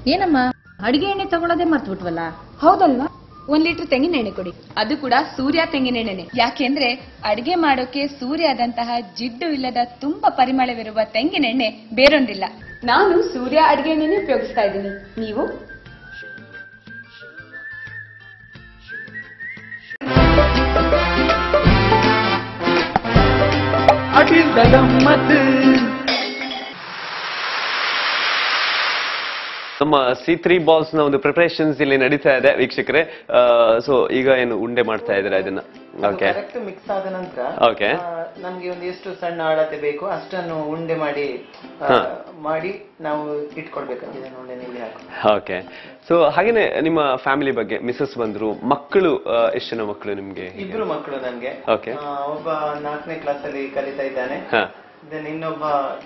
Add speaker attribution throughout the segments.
Speaker 1: ಏನಮ್ಮ ಅಡಿಗೆ ಎಣ್ಣೆ ತಗೊಳ್ಳೋದೇ ಮರ್ತ್ಬಿಟ್ವಲ್ಲ
Speaker 2: ಹೌದಲ್ವಾ ಒಂದ್ ಲೀಟರ್ ತೆಂಗಿನ ಎಣ್ಣೆ ಕೊಡಿ
Speaker 3: ಅದು ಕೂಡ ಸೂರ್ಯ ತೆಂಗಿನೆಣ್ಣೆ ಯಾಕೆಂದ್ರೆ ಅಡಿಗೆ ಮಾಡೋಕೆ ಸೂರ್ಯದಂತಹ ಜಿಡ್ಡು ಇಲ್ಲದ ತುಂಬಾ ಪರಿಮಳವಿರುವ ತೆಂಗಿನೆಣ್ಣೆ ಬೇರೊಂದಿಲ್ಲ
Speaker 2: ನಾನು ಸೂರ್ಯ ಅಡಿಗೆ ಎಣ್ಣೆನೇ ಉಪಯೋಗಿಸ್ತಾ ಇದ್ದೀನಿ ನೀವು
Speaker 4: ನಮ್ಮ ಸಿ ತ್ರೀ ಬಾಲ್ಸ್ ನ ಒಂದು ಪ್ರಿಪರೇಷನ್ಸ್ ಇಲ್ಲಿ ನಡೀತಾ ಇದೆ ವೀಕ್ಷಕರೇ ಸೊ ಈಗ ಏನು ಉಂಡೆ ಮಾಡ್ತಾ ಇದ್ದೀರಾ ಇದನ್ನ ಓಕೆ
Speaker 5: ಕರೆಕ್ಟ್ ಮಿಕ್ಸ್ ಆದ ನಂತರ
Speaker 4: Okay.
Speaker 5: ಆ, ನಮ್ಗೆ ಒಂದು ಎಷ್ಟು ಸಣ್ಣ ಅಳತೆ ಬೇಕು ಅಷ್ಟನ್ನು ಉಂಡೆ ಮಾಡಿ ಆ,
Speaker 4: ಹಾ.
Speaker 5: ಮಾಡಿ ನಾವು ಇಟ್ಕೊಳ್ಬೇಕಂತಿದೆ ಉಂಡೆ ಇಲ್ಲಿ ಹಾಕಿ
Speaker 4: ಓಕೆ ಸೊ ಹಾಗೇನೆ ನಿಮ್ಮ ಫ್ಯಾಮಿಲಿ ಬಗ್ಗೆ ಮಿಸಸ್ ಬಂದ್ರು ಮಕ್ಕಳು ಆ, ಎಷ್ಟು ಜನ ಮಕ್ಕಳು ನಿಮ್ಗೆ
Speaker 5: ಇಬ್ರು ಮಕ್ಕಳು ನನ್ಗೆ
Speaker 4: Okay.
Speaker 5: ಆ, ಒಬ್ಬ ನಾಲ್ಕನೇ ಕ್ಲಾಸ್ ಅಲ್ಲಿ ಕಲಿತಾ ಇದ್ದಾನೆ
Speaker 4: ಹಾ
Speaker 5: ದೆನ್ ಇನ್ನೊಬ್ಬ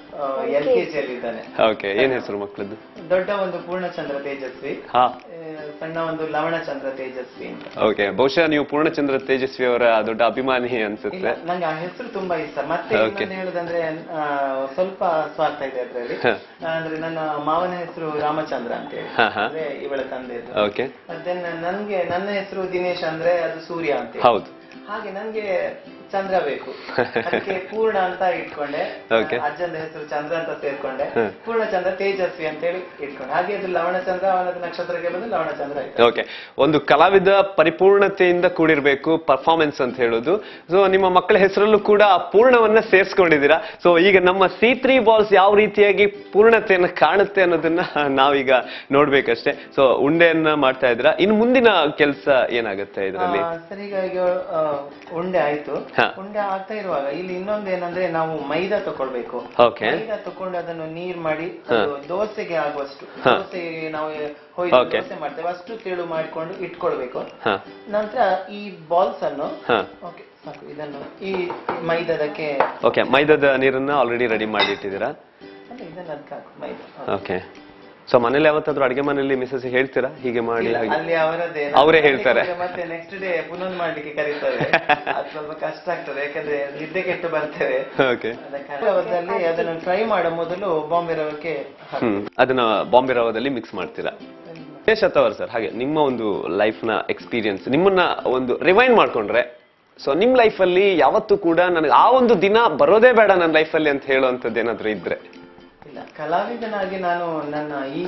Speaker 5: ಎಲ್ ಕೆ ಜಿ ಅಲ್ಲಿ ಇದ್ದಾನೆ
Speaker 4: ಓಕೆ ಏನ್ ಹೆಸರು ಮಕ್ಕಳದ್ದು
Speaker 5: ದೊಡ್ಡ ಒಂದು ಪೂರ್ಣಚಂದ್ರ ತೇಜಸ್ವಿ
Speaker 4: ಹಾ
Speaker 5: ಆ, ಸಣ್ಣ ಒಂದು ಲವಣಚಂದ್ರ ತೇಜಸ್ವಿ ಅಂತ
Speaker 4: ಓಕೆ ಬಹುಶಃ ನೀವು ಪೂರ್ಣಚಂದ್ರ ತೇಜಸ್ವಿ ಅವರ ದೊಡ್ಡ ಅಭಿಮಾನಿ
Speaker 5: ಇಲ್ಲ
Speaker 4: ಅನ್ಸುತ್ತೆ
Speaker 5: ನಂಗೆ ಆ ಹೆಸರು ತುಂಬಾ ಇಷ್ಟ ಮತ್ತೆ
Speaker 4: Okay.
Speaker 5: ಇನ್ನೊಂದು ಹೇಳುದಂದ್ರೆ ಆ, ಸ್ವಲ್ಪ ಸ್ವಾರ್ಥ ಇದೆ ಅದ್ರಲ್ಲಿ
Speaker 4: ಹ.
Speaker 5: ಅಂದ್ರೆ ನನ್ನ ಮಾವನ ಹೆಸರು ರಾಮಚಂದ್ರ ಅಂತ ಹೇಳಿ
Speaker 4: ಹ, ಹ.
Speaker 5: ಅಂದ್ರೆ ಇವಳ ತಂದೆ
Speaker 4: ಓಕೆ
Speaker 5: ಮತ್ತೆ ನನ್ಗೆ ನನ್ನ ಹೆಸರು ದಿನೇಶ್ ಅಂದ್ರೆ ಅದು ಸೂರ್ಯ ಅಂತ ಹೇಳಿ.
Speaker 4: ಹೌದು
Speaker 5: ಹಾಗೆ ನನ್ಗೆ ಚಂದ್ರ ಬೇಕು ಅದಕ್ಕೆ ಪೂರ್ಣ ಅಂತ ಇಟ್ಕೊಂಡೆ
Speaker 4: Okay.
Speaker 5: ಅಜ್ಜನ ಹೆಸರು ಚಂದ್ರ ಅಂತ ಸೇರ್ಕೊಂಡೆ
Speaker 4: ಹ.
Speaker 5: ಪೂರ್ಣಚಂದ್ರ ತೇಜಸ್ವಿ ಅಂತ ಹೇಳಿ ಇಟ್ಕೊಂಡೆ ಹಾಗೆ ಅದು ಲವಣಚಂದ್ರ ಅವನದು ನಕ್ಷತ್ರಕ್ಕೆ ಬಂದು ಲವಣಚಂದ್ರ ಆಯ್ತು
Speaker 4: ಓಕೆ ಒಂದು ಕಲಾವಿದ ಪರಿಪೂರ್ಣತೆಯಿಂದ ಕೂಡಿರ್ಬೇಕು ಪರ್ಫಾರ್ಮೆನ್ಸ್ ಅಂತ ಹೇಳೋದು ಸೊ ನಿಮ್ಮ ಮಕ್ಕಳ ಹೆಸರಲ್ಲೂ ಕೂಡ ಆ ಪೂರ್ಣವನ್ನ ಸೇರಿಸ್ಕೊಂಡಿದ್ದೀರಾ ಸೊ ಈಗ ನಮ್ಮ ಸಿ ತ್ರೀ ಬಾಲ್ಸ್ ಯಾವ ರೀತಿಯಾಗಿ ಪೂರ್ಣತೆಯನ್ನ ಕಾಣುತ್ತೆ ಅನ್ನೋದನ್ನ ನಾವೀಗ ನೋಡ್ಬೇಕಷ್ಟೇ ಸೊ ಉಂಡೆಯನ್ನ ಮಾಡ್ತಾ ಇದ್ದೀರಾ ಇನ್ನು ಮುಂದಿನ ಕೆಲಸ ಏನಾಗುತ್ತೆ ಇದರಲ್ಲಿ
Speaker 5: ಆ, ಸರಿ ಈಗ ಈಗ ಆ, ಉಂಡೆ ಆಯ್ತು
Speaker 4: ಹಾ.
Speaker 5: ಉಂಡೆ ಆಗ್ತಾ ಇರುವಾಗ ಇಲ್ಲಿ ಇನ್ನೊಂದು ಏನಂದ್ರೆ ನಾವು ಮೈದಾ ತಕೊಳ್ಬೇಕು
Speaker 4: Okay.
Speaker 5: ಮೈದಾ ತಕೊಂಡು ಅದನ್ನು ನೀರ್ ಮಾಡಿ
Speaker 4: ಹಾ.
Speaker 5: ಅದು ದೋಸೆಗೆ ಆಗುವಷ್ಟು
Speaker 4: ಹಾ.
Speaker 5: ದೋಸೆ ನಾವು ಹೊಯ್ದು
Speaker 4: Okay.
Speaker 5: ದೋಸೆ ಮಾಡ್ತೇವೆ ಅಷ್ಟು ತೆಳು ಮಾಡಿಕೊಂಡು ಇಟ್ಕೊಳ್ಬೇಕು
Speaker 4: ಹಾ
Speaker 5: ನಂತರ ಈ ಬಾಲ್ಸ್ ಅನ್ನು
Speaker 4: ಹಾ
Speaker 5: ಓಕೆ ಸಾಕು ಇದನ್ನು ಈ ಮೈದಾದಕ್ಕೆ
Speaker 4: ಓಕೆ ಮೈದಾದ ನೀರನ್ನ ಆಲ್ರೆಡಿ ರೆಡಿ ಮಾಡಿ ಇಟ್ಟಿದ್ದೀರಾ
Speaker 5: ಅಲ್ಲ, ಇದನ್ನ ಅದಕ್ಕೆ ಹಾಕು ಮೈದಾ
Speaker 4: ಓಕೆ ಸೊ ಮನೇಲಿ ಯಾವತ್ತಾದ್ರೂ ಅಡಿಗೆ ಮನೇಲಿ ಮಿಸಸ್ ಹೇಳ್ತೀರಾ ಹೀಗೆ ಮಾಡಿ
Speaker 5: ಇಲ್ಲ,
Speaker 4: ಹಾಗೆ
Speaker 5: ಅಲ್ಲಿ ಅವರದ್ದೇ
Speaker 4: ಅವರೇ
Speaker 5: ನಾನು
Speaker 4: ಹೇಳ್ತಾರೆ.
Speaker 5: ಅಲ್ಲಿ ಮತ್ತೆ ನೆಕ್ಸ್ಟ್ ಡೇ ಪುನಃ ಮಾಡ್ಲಿಕ್ಕೆ ಕರೀತಾರೆ ಅದು ಸ್ವಲ್ಪ ಕಷ್ಟ ಆಗ್ತದೆ ಯಾಕಂದ್ರೆ ನಿದ್ದೆ ಕೆಟ್ಟು ಬರ್ತೇವೆ
Speaker 4: ಓಕೆ
Speaker 5: ಅದಕ್ಕೆ ಅದನ್ನು ಫ್ರೈ ಮಾಡೋ ಮೊದಲು ಬಾಂಬೆ ರವಕ್ಕೆ
Speaker 4: ಹ್ಮ್ ಅದನ್ನ ಬಾಂಬೆ ರವದಲ್ಲಿ ಮಿಕ್ಸ್ ಮಾಡ್ತೀರಾ ಶೇಷತ್ ಅವರ್ ಸರ್ ಹಾಗೆ ನಿಮ್ಮ ಒಂದು ಲೈಫ್ ನ ಎಕ್ಸ್ಪೀರಿಯನ್ಸ್ ನಿಮ್ಮನ್ನ ಒಂದು ರಿವೈಂಡ್ ಮಾಡ್ಕೊಂಡ್ರೆ ಸೊ ನಿಮ್ ಲೈಫ್ ಅಲ್ಲಿ ಯಾವತ್ತೂ ಕೂಡ ನನಗೆ ಆ ಒಂದು ದಿನ ಬರೋದೇ ಬೇಡ ನನ್ನ ಲೈಫ್ ಅಲ್ಲಿ ಅಂತ ಹೇಳುವಂತದ್ದು ಏನಾದ್ರು ಇದ್ರೆ
Speaker 5: ಇಲ್ಲ ಕಲಾವಿದನಾಗಿ ನಾನು ನನ್ನ ಈ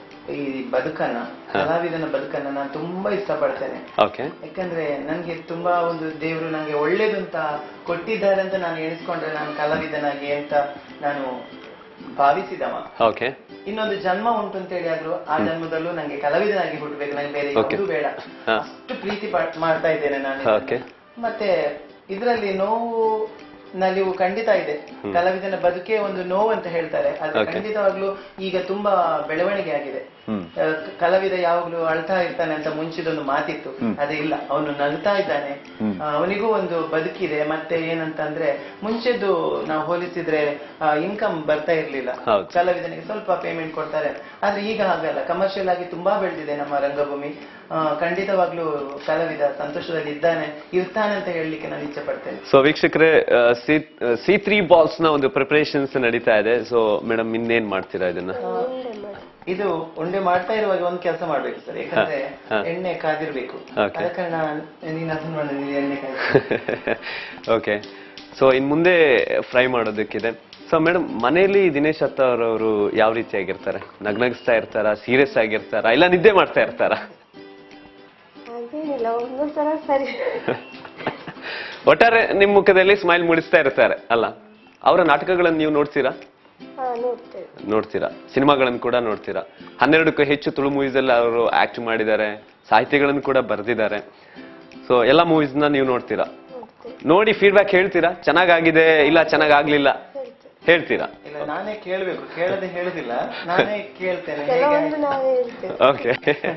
Speaker 5: ಈ ಬದುಕನ್ನ ಕಲಾವಿದನ ಬದುಕನ್ನ ನಾನು ತುಂಬಾ ಇಷ್ಟಪಡ್ತೇನೆ
Speaker 4: ಓಕೆ
Speaker 5: ಯಾಕಂದ್ರೆ ನನ್ಗೆ ತುಂಬಾ ಒಂದು ದೇವರು ನಂಗೆ ಒಳ್ಳೇದು ಅಂತ ಕೊಟ್ಟಿದ್ದಾರೆ ಅಂತ ನಾನು ಎಣಿಸ್ಕೊಂಡ್ರೆ ನಾನು ಕಲಾವಿದನಾಗಿ ಅಂತ ನಾನು ಭಾವಿಸಿದವ
Speaker 4: ಓಕೆ
Speaker 5: ಇನ್ನೊಂದು ಜನ್ಮ ಉಂಟು ಅಂತ ಹೇಳಿ ಆದ್ರೂ ಆ ಜನ್ಮದಲ್ಲೂ ನಂಗೆ ಕಲಾವಿದನಾಗಿ ಹುಟ್ಟಬೇಕು ನಂಗೆ ಬೇರೆ
Speaker 4: Okay.
Speaker 5: ಯಾವುದು ಬೇಡ
Speaker 4: ಹಾ.
Speaker 5: ಅಷ್ಟು ಪ್ರೀತಿ ಪಡ್- ಮಾಡ್ತಾ ಇದ್ದೇನೆ ನಾನು ಇದನ್ನ.
Speaker 4: Okay.
Speaker 5: ಮತ್ತೆ ಇದರಲ್ಲಿ ನೋವು ನಲಿವು ಖಂಡಿತ ಇದೆ ಕಲಾವಿದನ ಬದುಕೇ ಒಂದು ನೋವು ಅಂತ ಹೇಳ್ತಾರೆ ಆದ್ರೆ
Speaker 4: Okay.
Speaker 5: ಖಂಡಿತವಾಗ್ಲೂ ಈಗ ತುಂಬಾ ಬೆಳವಣಿಗೆ ಆಗಿದೆ
Speaker 4: ಹ್ಮ್.
Speaker 5: ಆ, ಕ- ಕಲಾವಿದ ಯಾವಾಗ್ಲೂ ಅಳ್ತಾ ಇರ್ತಾನೆ ಅಂತ ಮುಂಚಿದೊಂದು ಮಾತಿತ್ತು ಅದೇ ಇಲ್ಲ ಅವನು ನಗ್ತಾ ಇದ್ದಾನೆ
Speaker 4: ಹ್ಮ್.
Speaker 5: ಆ, ಅವನಿಗೂ ಒಂದು ಬದುಕಿದೆ ಮತ್ತೆ ಏನಂತಂದ್ರೆ ಮುಂಚೆದ್ದು ನಾವು ಹೋಲಿಸಿದ್ರೆ ಇನ್ಕಮ್ ಬರ್ತಾ ಇರ್ಲಿಲ್ಲ
Speaker 4: ಹೌದು.
Speaker 5: ಕಲಾವಿದನಿಗೆ ಸ್ವಲ್ಪ ಪೇಮೆಂಟ್ ಕೊಡ್ತಾರೆ ಆದ್ರೆ ಈಗ ಹಾಗಲ್ಲ ಕಮರ್ಷಿಯಲ್ ಆಗಿ ತುಂಬಾ ಬೆಳೆದಿದೆ ನಮ್ಮ ರಂಗಭೂಮಿ ಆ, ಖಂಡಿತವಾಗ್ಲೂ ಕಲಾವಿದ ಸಂತೋಷದಲ್ಲಿ ಇದ್ದಾನೆ ಇರ್ತಾನೆ ಅಂತ ಹೇಳಲಿಕ್ಕೆ ನಾನು ಇಚ್ಛೆ ಪಡ್ತೇನೆ
Speaker 4: ಸೊ ವೀಕ್ಷಕರೇ ಸಿ ತ್ರೀ ಬಾಲ್ಸ್ ನ ಒಂದು ಪ್ರಿಪರೇಷನ್ಸ್ ನಡೀತಾ ಇದೆ ಸೊ ಮೇಡಮ್ ಇನ್ನೇನ್ ಮಾಡ್ತೀರಾ ಇದನ್ನ
Speaker 5: ಇದು ಉಂಡೆ ಮಾಡ್ತಾ ಇರುವಾಗ ಒಂದು ಕೆಲಸ ಮಾಡ್ಬೇಕು ಸರ್ ಯಾಕಂದ್ರೆ
Speaker 4: ಹಾ, ಹಾ.
Speaker 5: ಎಣ್ಣೆ ಕಾದಿರ್ಬೇಕು
Speaker 4: Okay.
Speaker 5: ಅದ ಕಾರಣ ನೀನ್ ಅದನ್ನ ಮಾಡು, ನೀನ್ ಎಣ್ಣೆ ಕಾಯ್ದು
Speaker 4: ಓಕೆ ಸೊ ಇನ್ ಮುಂದೆ ಫ್ರೈ ಮಾಡೋದಕ್ಕಿದೆ ಸೊ ಮೇಡಮ್ ಮನೆಯಲ್ಲಿ ದಿನೇಶ್ ಅತ್ತವರವರು ಯಾವ ರೀತಿಯಾಗಿರ್ತಾರೆ ನಗ್ನಗಿಸ್ತಾ ಇರ್ತಾರ ಸೀರಿಯಸ್ ಆಗಿರ್ತಾರ ಇಲ್ಲ ನಿದ್ದೆ ಮಾಡ್ತಾ ಇರ್ತಾರ
Speaker 6: ಅದೇನಿಲ್ಲ ಒಂದೊಂದ್ಸಲ ಸರಿ
Speaker 4: ಒಟ್ಟಾರೆ ನಿಮ್ ಮುಖದಲ್ಲಿ ಸ್ಮೈಲ್ ಮೂಡಿಸ್ತಾ ಇರ್ತಾರೆ ಅಲ್ಲ ಅವರ ನಾಟಕಗಳನ್ನು ನೀವು ನೋಡ್ತೀರಾ
Speaker 6: ಹಾ ನೋಡ್ತೇವೆ
Speaker 4: ನೋಡ್ತೀರಾ ಸಿನಿಮಾಗಳನ್ನು ಕೂಡ ನೋಡ್ತೀರಾ ಹನ್ನೆರಡಕ್ಕೂ ಹೆಚ್ಚು ತುಳು ಮೂವೀಸ್ ಅಲ್ಲಿ ಅವರು ಆಕ್ಟ್ ಮಾಡಿದ್ದಾರೆ ಸಾಹಿತ್ಯಗಳನ್ನು ಕೂಡ ಬರೆದಿದ್ದಾರೆ ಸೊ ಎಲ್ಲ ಮೂವೀಸ್ ನ ನೀವು ನೋಡ್ತೀರಾ
Speaker 6: ನೋಡ್ತೇವೆ
Speaker 4: ನೋಡಿ ಫೀಡ್ಬ್ಯಾಕ್ ಹೇಳ್ತೀರಾ ಚೆನ್ನಾಗಾಗಿದೆ ಇಲ್ಲ ಚೆನ್ನಾಗಾಗ್ಲಿಲ್ಲ ಹೇಳ್ತೀರಾ
Speaker 5: ಇಲ್ಲ ನಾನೇ ಕೇಳ್ಬೇಕು ಕೇಳದೆ ಹೇಳುದಿಲ್ಲ ನಾನೇ ಕೇಳ್ತೇನೆ ಹೇಗೆ
Speaker 6: ಕೆಲವೊಂದು
Speaker 5: ಆಯ್ತು?
Speaker 6: ನಾವೇ ಹೇಳ್ತೇವೆ
Speaker 4: ಓಕೆ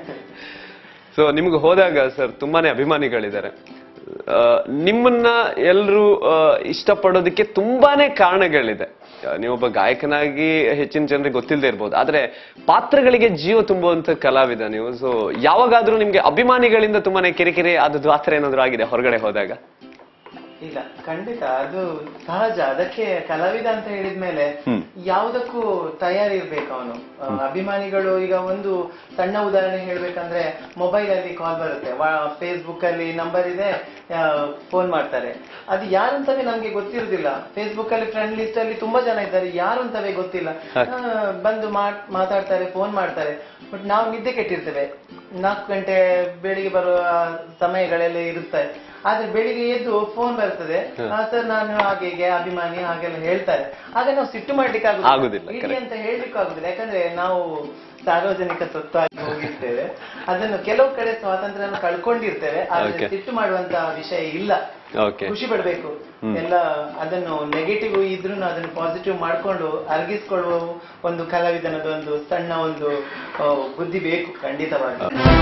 Speaker 4: ಸೊ ನಿಮ್ಗೆ ಹೋದಾಗ ಸರ್ ತುಂಬಾನೇ ಅಭಿಮಾನಿಗಳಿದ್ದಾರೆ ಆ, ನಿಮ್ಮನ್ನ ಎಲ್ರು ಆ, ಇಷ್ಟಪಡೋದಕ್ಕೆ ತುಂಬಾನೇ ಕಾರಣಗಳಿದೆ ಆ, ನೀವೊಬ್ಬ ಗಾಯಕನಾಗಿ ಹೆಚ್ಚಿನ ಜನರಿಗೆ ಗೊತ್ತಿಲ್ಲದೆ ಇರ್ಬೋದು ಆದ್ರೆ ಪಾತ್ರಗಳಿಗೆ ಜೀವ ತುಂಬುವಂತ ಕಲಾವಿದ ನೀವು ಸೊ ಯಾವಾಗಾದ್ರೂ ನಿಮ್ಗೆ ಅಭಿಮಾನಿಗಳಿಂದ ತುಂಬಾನೇ ಕಿರಿಕಿರಿ ಆದದ್ದು ಆತರ ಏನಾದ್ರು ಆಗಿದೆ ಹೊರಗಡೆ ಹೋದಾಗ
Speaker 5: ಇಲ್ಲ ಖಂಡಿತ ಅದು ಸಹಜ ಅದಕ್ಕೆ ಕಲಾವಿದ ಅಂತ ಹೇಳಿದ್ಮೇಲೆ
Speaker 7: ಹ್ಮ್.
Speaker 5: ಯಾವುದಕ್ಕೂ ತಯಾರಿ ಇರ್ಬೇಕು ಅವನು ಅಭಿಮಾನಿಗಳು ಈಗ ಒಂದು ಸಣ್ಣ ಉದಾಹರಣೆ ಹೇಳ್ಬೇಕಂದ್ರೆ ಮೊಬೈಲ್ ಅಲ್ಲಿ ಕಾಲ್ ಬರುತ್ತೆ ಫೇಸ್ಬುಕ್ ಅಲ್ಲಿ ನಂಬರ್ ಇದೆ ಫೋನ್ ಮಾಡ್ತಾರೆ ಅದು ಯಾರಂತವೇ ನಮ್ಗೆ ಗೊತ್ತಿರುದಿಲ್ಲ ಫೇಸ್ಬುಕ್ ಅಲ್ಲಿ ಫ್ರೆಂಡ್ ಲಿಸ್ಟ್ ಅಲ್ಲಿ ತುಂಬಾ ಜನ ಇದ್ದಾರೆ ಯಾರು ಅಂತವೇ ಗೊತ್ತಿಲ್ಲ ಆ, ಬಂದು ಮಾತ್- ಮಾತಾಡ್ತಾರೆ ಫೋನ್ ಮಾಡ್ತಾರೆ ಬಟ್ ನಾವು ನಿದ್ದೆ ಕೆಟ್ಟಿರ್ತೇವೆ ನಾಲ್ಕು ಗಂಟೆ ಬೆಳಿಗ್ಗೆ ಬರುವ ಸಮಯಗಳೆಲ್ಲ ಇರುತ್ತೆ ಆದ್ರೆ ಬೆಳಿಗ್ಗೆ ಎದ್ದು ಫೋನ್ ಬರ್ತದೆ ಸರ್ ನಾನು ಹಾಗೆ ಹೀಗೆ ಅಭಿಮಾನಿ ಹಾಗೆಲ್ಲ ಹೇಳ್ತಾರೆ ಆಗ ನಾವು ಸಿಟ್ಟು ಮಾಡ್ಲಿಕ್ಕೆ
Speaker 4: ಆಗುದಿಲ್ಲ,
Speaker 5: ಆಗುದಿಲ್ಲ ಇಡಿ
Speaker 4: correct.
Speaker 5: ಅಂತ ಹೇಳ್ಲಿಕ್ಕೂ ಆಗುದಿಲ್ಲ ಯಾಕಂದ್ರೆ ನಾವು ಸಾರ್ವಜನಿಕ ಸ್ವತ್ತು ಆಗಿ ಹೋಗಿರ್ತೇವೆ ಅದನ್ನು ಕೆಲವು ಕಡೆ ಸ್ವಾತಂತ್ರ್ಯ ಕಳ್ಕೊಂಡಿರ್ತೇವೆ ಆದ್ರೆ
Speaker 4: Okay.
Speaker 5: ಸಿಟ್ಟು ಮಾಡುವಂತ ವಿಷಯ ಇಲ್ಲ
Speaker 4: ಓಕೆ
Speaker 5: ಖುಷಿ ಪಡ್ಬೇಕು ಎಲ್ಲ ಅದನ್ನು ನೆಗೆಟಿವ್ ಇದ್ರೂ ಅದನ್ನು ಪಾಸಿಟಿವ್ ಮಾಡ್ಕೊಂಡು ಅರ್ಗಿಸ್ಕೊಳ್ಳುವ ಒಂದು ಕಲಾವಿದನದ ಒಂದು ಸಣ್ಣ ಒಂದು ಆ, ಬುದ್ಧಿ ಬೇಕು ಖಂಡಿತವಾಗಿ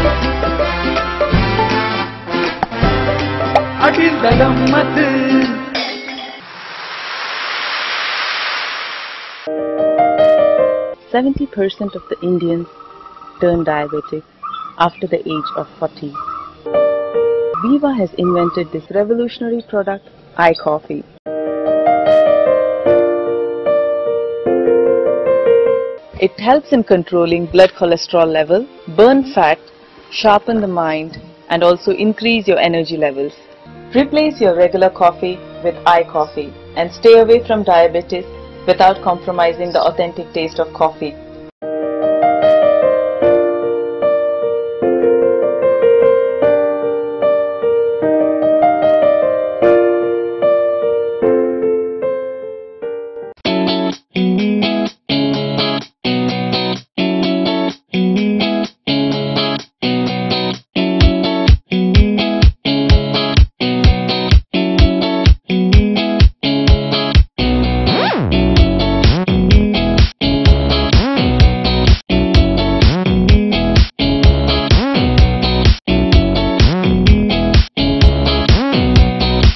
Speaker 8: Seventy percent of the Indians turn diabetic after the age of 40. Viva has invented this revolutionary product, iCoffee. It helps in controlling blood cholesterol level, burn fat, sharpen the mind, and also increase your energy levels. Replace your regular coffee with iCoffee and stay away from diabetes without compromising the authentic taste of coffee.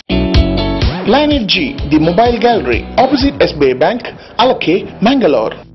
Speaker 9: Planet G, the mobile gallery, opposite SBI Bank, Alake, Mangalore.